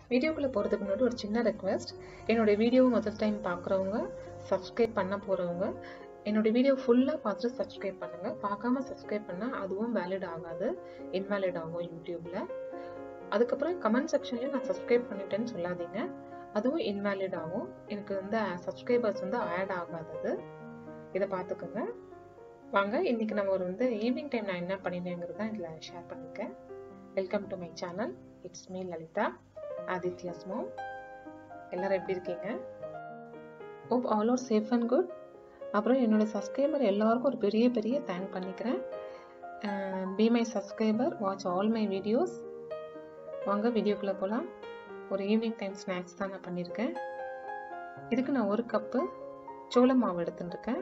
வீடியோக்குள்ளே போகிறதுக்கு முன்னாடி ஒரு சின்ன ரெக்வெஸ்ட் என்னுடைய வீடியோவை முதல் டைம் பார்க்குறவங்க சப்ஸ்கிரைப் பண்ண போகிறவங்க என்னுடைய வீடியோ ஃபுல்லாக பார்த்துட்டு சப்ஸ்கிரைப் பண்ணுங்கள் பார்க்காம சப்ஸ்கிரைப் பண்ணால் அதுவும் வேலிட் ஆகாது இன்வேலிட் ஆகும் யூடியூப்பில் அதுக்கப்புறம் கமெண்ட் செக்ஷன்லேயும் நான் சப்ஸ்கிரைப் பண்ணிட்டேன்னு சொல்லாதீங்க அதுவும் இன்வேலிட் ஆகும் எனக்கு வந்து சப்ஸ்கிரைபர்ஸ் வந்து ஆட் ஆகாதது இதை பார்த்துக்கோங்க வாங்க இன்னைக்கு நம்ம ஒரு வந்து ஈவினிங் டைம் நான் என்ன பண்ணினேங்கிறது தான் இதில் ஷேர் பண்ணியிருக்கேன் welcome to my channel it's me Lalitha Adithya's mom எல்லாரும் எப்படி இருக்கீங்க hope all are safe and good அப்புறம் என்னோட சப்ஸ்கிரைபர் எல்லாருக்கும் ஒரு பெரிய பெரிய தேங்க் பண்ணிக்கிறேன் be my subscriber watch all my videos வாங்க வீடியோக்குள்ளே போகலாம் ஒரு ஈவினிங் டைம் ஸ்நாக்ஸ் தான் நான் பண்ணியிருக்கேன் இதுக்கு நான் ஒரு கப்பு சோள மாவு எடுத்துட்டுருக்கேன்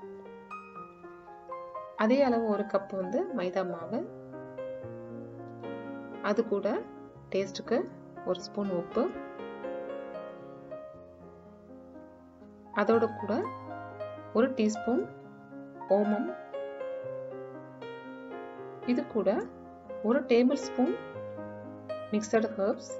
அதே அளவு ஒரு கப்பு வந்து மைதா மாவு அது கூட டேஸ்ட்டுக்கு ஒரு ஸ்பூன் உப்பு அதோட கூட ஒரு டீஸ்பூன் ஓமம் இது கூட ஒரு டேபிள் ஸ்பூன் மிக்சடு ஹர்ப்ஸ்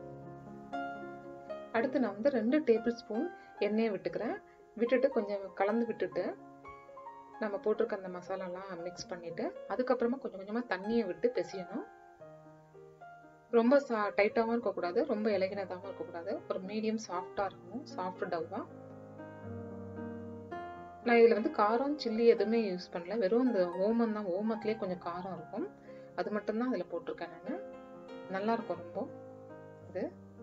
அடுத்து நான் வந்து ரெண்டு டேபிள் ஸ்பூன் எண்ணெயை விட்டுக்கிறேன் விட்டுட்டு கொஞ்சம் கலந்து விட்டுட்டு நம்ம போட்டிருக்க அந்த மசாலாலாம் மிக்ஸ் பண்ணிட்டு அதுக்கப்புறமா கொஞ்சம் கொஞ்சமாக தண்ணியை விட்டு பிசையணும் ரொம்ப சா டைட்டாகவும் இருக்கக்கூடாது ரொம்ப இலகினதாகவும் இருக்கக்கூடாது ஒரு மீடியம் சாஃப்டாக இருக்கணும் சாஃப்ட் டவ்வாக நான் இதில் வந்து காரம் சில்லி எதுவுமே யூஸ் பண்ணல வெறும் இந்த ஓமம் தான் ஓமத்திலே கொஞ்சம் காரம் இருக்கும் அது மட்டும்தான் அதில் போட்டிருக்கேன் நான் நல்லா இருக்கும் ரொம்ப இது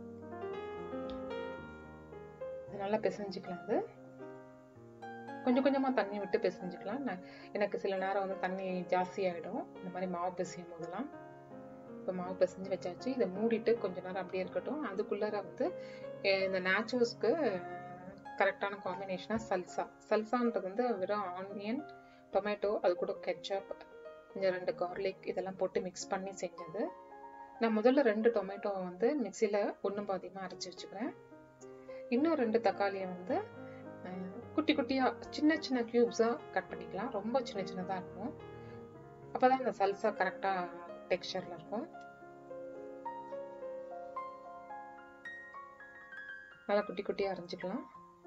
இது நல்லா பிசைஞ்சிக்கலாம் அது கொஞ்சம் கொஞ்சமாக தண்ணி விட்டு பிசைஞ்சிக்கலாம் நான் எனக்கு சில நேரம் வந்து தண்ணி ஜாஸ்தி ஆகிடும் இந்த மாதிரி மாவு பிசையும் போதெல்லாம் இப்போ மாவு பிசைஞ்சு வச்சாச்சு இதை மூடிட்டு கொஞ்ச நேரம் அப்படியே இருக்கட்டும் அதுக்குள்ளார வந்து இந்த நேச்சுரல்ஸ்க்கு கரெக்டான காம்பினேஷனாக சல்சா சல்சான்றது வந்து வெறும் ஆனியன் டொமேட்டோ அது கூட கெச்சப் கொஞ்சம் ரெண்டு கார்லிக் இதெல்லாம் போட்டு மிக்ஸ் பண்ணி செஞ்சது நான் முதல்ல ரெண்டு டொமேட்டோவை வந்து மிக்சியில் ஒன்றும் பாதியமாக அரைச்சி வச்சுக்கிறேன் இன்னும் ரெண்டு தக்காளியை வந்து குட்டி குட்டியாக சின்ன சின்ன க்யூப்ஸாக கட் பண்ணிக்கலாம் ரொம்ப சின்ன சின்னதாக இருக்கும் அப்போ தான் இந்த சல்சா கரெக்டாக டெக்ஸ்சரில் இருக்கும் நல்லா குட்டி குட்டியாக அரைஞ்சிக்கலாம்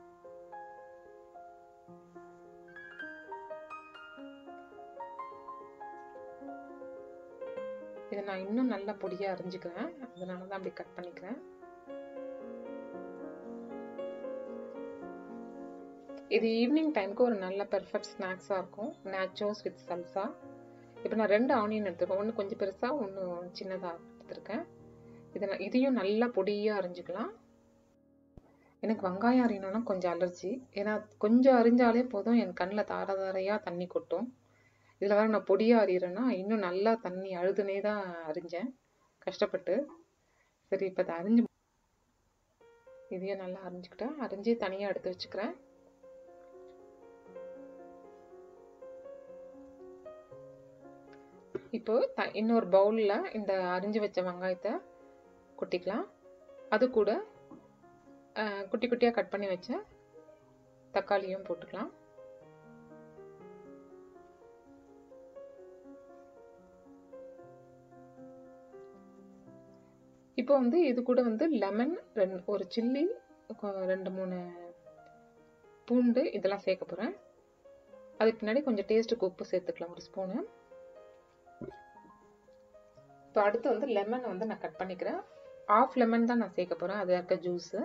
இதை நான் இன்னும் நல்லா பொடியாக அரைஞ்சிக்கிறேன் அதனால தான் அப்படி கட் பண்ணிக்கிறேன் இது ஈவினிங் டைமுக்கு ஒரு நல்ல பெர்ஃபெக்ட் ஸ்நாக்ஸாக இருக்கும் நேச்சோஸ் வித் சல்சா இப்போ நான் ரெண்டு ஆனியன் எடுத்துருக்கேன் ஒன்று கொஞ்சம் பெருசாக ஒன்று சின்னதாக எடுத்துருக்கேன் இதை நான் இதையும் நல்லா பொடியாக அரிஞ்சிக்கலாம் எனக்கு வெங்காயம் அரியணும்னா கொஞ்சம் அலர்ஜி ஏன்னா கொஞ்சம் அரிஞ்சாலே போதும் என் கண்ணில் தார தாரையாக தண்ணி கொட்டும் இதில் வேறு நான் பொடியாக அறிகிறேன்னா இன்னும் நல்லா தண்ணி அழுதுனே தான் அரிஞ்சேன் கஷ்டப்பட்டு சரி இப்போ அதை அரிஞ்சு இதையும் நல்லா அரிஞ்சுக்கிட்டேன் அரிஞ்சு தனியாக எடுத்து வச்சுக்கிறேன் இப்போ த இன்னொரு பவுலில் இந்த அரிஞ்சு வச்ச வெங்காயத்தை கொட்டிக்கலாம் அது கூட குட்டி குட்டியாக கட் பண்ணி வச்ச தக்காளியும் போட்டுக்கலாம் இப்போ வந்து இது கூட வந்து லெமன் ரெண்டு ஒரு சில்லி ரெண்டு மூணு பூண்டு இதெல்லாம் சேர்க்க போகிறேன் அதுக்கு பின்னாடி கொஞ்சம் டேஸ்ட்டுக்கு உப்பு சேர்த்துக்கலாம் ஒரு ஸ்பூனு இப்போ அடுத்து வந்து லெமன் வந்து நான் கட் பண்ணிக்கிறேன் ஆஃப் லெமன் தான் நான் சேர்க்க போகிறேன் அது இருக்க ஜூஸு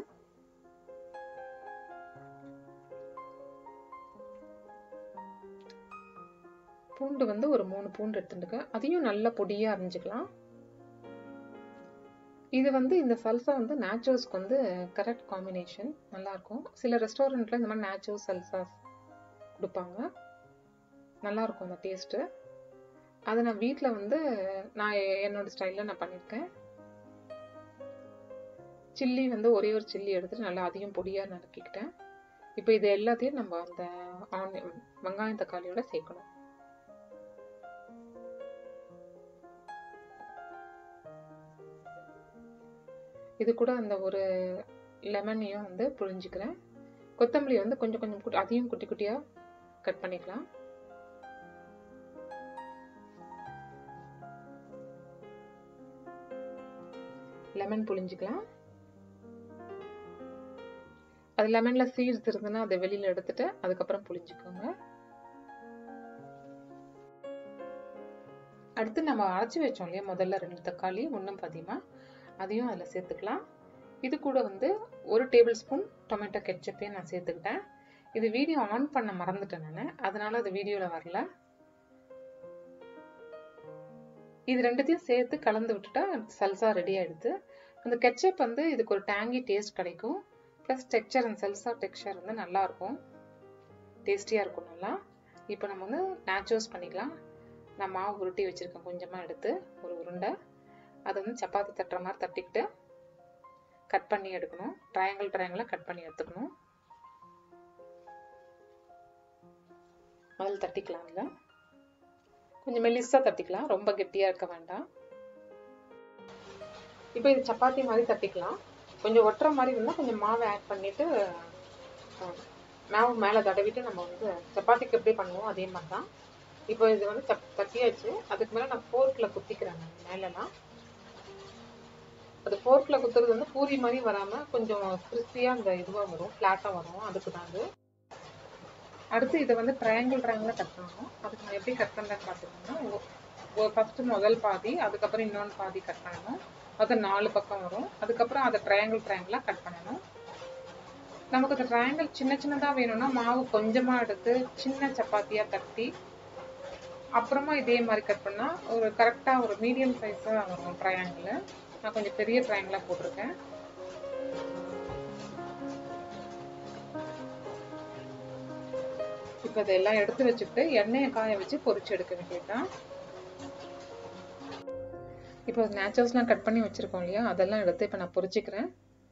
பூண்டு வந்து ஒரு மூணு பூண்டு எடுத்துட்டுருக்கேன் அதையும் நல்லா பொடியாக அரிஞ்சிக்கலாம் இது வந்து இந்த சல்சா வந்து நேச்சுரல்ஸ்க்கு வந்து கரெக்ட் காம்பினேஷன் நல்லாயிருக்கும் சில ரெஸ்டாரண்ட்டில் இந்த மாதிரி நேச்சுரல் சல்சாஸ் கொடுப்பாங்க நல்லாயிருக்கும் அந்த டேஸ்ட்டு அதை நான் வீட்டில் வந்து நான் என்னோட ஸ்டைலில் நான் பண்ணியிருக்கேன் சில்லி வந்து ஒரே ஒரு சில்லி எடுத்துட்டு நல்லா அதையும் பொடியாக நறுக்கிக்கிட்டேன் இப்போ இது எல்லாத்தையும் நம்ம அந்த ஆனியன் வெங்காயம் தக்காளியோட சேர்க்கணும் இது கூட அந்த ஒரு லெமனையும் வந்து புழிஞ்சிக்கிறேன் கொத்தமல்லி வந்து கொஞ்சம் கொஞ்சம் அதையும் குட்டி குட்டியாக கட் பண்ணிக்கலாம் லெமன் புழிஞ்சிக்கலாம் அது லெமனில் சீட்ஸ் இருந்ததுன்னா அதை வெளியில் எடுத்துட்டு அதுக்கப்புறம் புளிஞ்சுக்கோங்க அடுத்து நம்ம அரைச்சி வச்சோம் இல்லையா முதல்ல ரெண்டு தக்காளி ஒன்றும் பாதியமாக அதையும் அதில் சேர்த்துக்கலாம் இது கூட வந்து ஒரு டேபிள் ஸ்பூன் டொமேட்டோ கெச்சப்பையும் நான் சேர்த்துக்கிட்டேன் இது வீடியோ ஆன் பண்ண மறந்துட்டேன் நான் அதனால அது வீடியோவில் வரல இது ரெண்டுத்தையும் சேர்த்து கலந்து விட்டுட்டா சல்சா ரெடி ஆயிடுது அந்த கெச்சப் வந்து இதுக்கு ஒரு டேங்கி டேஸ்ட் கிடைக்கும் plus texture and salsa texture வந்து நல்லா இருக்கும் டேஸ்டியாக இருக்கும் நல்லா இப்போ நம்ம வந்து நேச்சுரல்ஸ் பண்ணிக்கலாம் நான் மாவு உருட்டி வச்சுருக்கேன் கொஞ்சமாக எடுத்து ஒரு உருண்டை அதை வந்து சப்பாத்தி தட்டுற மாதிரி தட்டிக்கிட்டு கட் பண்ணி எடுக்கணும் ட்ரையாங்கிள் ட்ரையாங்கிளாக கட் பண்ணி எடுத்துக்கணும் முதல்ல தட்டிக்கலாம் இல்லை கொஞ்சம் மெல்லிஸாக தட்டிக்கலாம் ரொம்ப கெட்டியாக இருக்க வேண்டாம் இப்போ இது சப்பாத்தி மாதிரி தட்டிக்கலாம் கொஞ்சம் ஒட்டுற மாதிரி இருந்தால் கொஞ்சம் மாவை ஆட் பண்ணிவிட்டு மாவு மேலே தடவிட்டு நம்ம வந்து சப்பாத்திக்கு எப்படி பண்ணுவோம் அதே மாதிரி தான் இப்போ இது வந்து சப் தட்டியாச்சு அதுக்கு மேலே நான் ஃபோர்க்கில் குத்திக்கிறேன் நான் மேலெலாம் அது ஃபோர்க்கில் குத்துறது வந்து பூரி மாதிரி வராமல் கொஞ்சம் கிறிஸ்பியாக அந்த இதுவாக வரும் ஃப்ளாட்டாக வரும் அதுக்கு தான் அது அடுத்து இதை வந்து ட்ரையாங்கிள் ட்ரையாங்கிளாக கட் பண்ணணும் அதுக்கு நான் எப்படி கட் பண்ணுறேன்னு பார்த்துக்கோங்கன்னா ஃபஸ்ட்டு முதல் பாதி அதுக்கப்புறம் இன்னொன்று பாதி கட் பண்ணணும் அது நாலு பக்கம் வரும் அதுக்கப்புறம் அதை ட்ரையாங்கிள் ட்ரையாங்கிளாக கட் பண்ணணும் நமக்கு அந்த ட்ரையாங்கிள் சின்ன சின்னதாக வேணும்னா மாவு கொஞ்சமாக எடுத்து சின்ன சப்பாத்தியாக தட்டி அப்புறமா இதே மாதிரி கட் பண்ணால் ஒரு கரெக்டாக ஒரு மீடியம் சைஸாக வரும் ட்ரையாங்கிள் நான் கொஞ்சம் பெரிய ட்ரையாங்கிளாக போட்டிருக்கேன் இப்போ இதெல்லாம் எடுத்து வச்சுக்கிட்டு எண்ணெயை காய வச்சு பொரிச்சு எடுக்க வேண்டியதுதான் இப்போ நேச்சுரல்ஸ்லாம் கட் பண்ணி வச்சுருக்கோம் இல்லையா அதெல்லாம் எடுத்து இப்போ நான் பொரிச்சிக்கிறேன்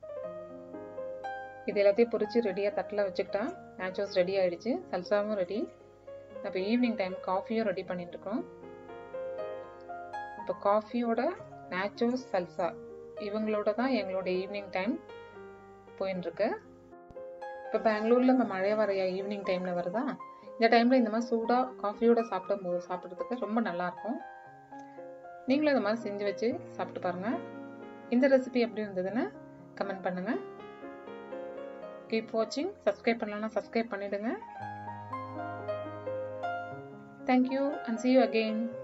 இது எல்லாத்தையும் பொரிச்சு ரெடியாக தட்டில் வச்சுக்கிட்டா நேச்சுரல்ஸ் ரெடி ஆகிடுச்சு சல்சாவும் ரெடி இப்போ ஈவினிங் டைம் காஃபியும் ரெடி பண்ணிட்டுருக்கோம் இப்போ காஃபியோட நேச்சுரல்ஸ் சல்சா இவங்களோட தான் எங்களோட ஈவினிங் டைம் போயின்ட்டுருக்கு இப்போ பெங்களூரில் இப்போ மழை வரையா ஈவினிங் டைமில் வருதா இந்த டைமில் இந்த மாதிரி சூடாக காஃபியோட சாப்பிடும்போது சாப்பிட்றதுக்கு ரொம்ப நல்லாயிருக்கும் நீங்களும் இந்த மாதிரி செஞ்சு வச்சு சாப்பிட்டு பாருங்கள் இந்த ரெசிபி எப்படி இருந்ததுன்னு கமெண்ட் பண்ணுங்கள் கீப் வாட்சிங் சப்ஸ்கிரைப் பண்ணலன்னா சப்ஸ்கிரைப் பண்ணிவிடுங்க thank you and see you again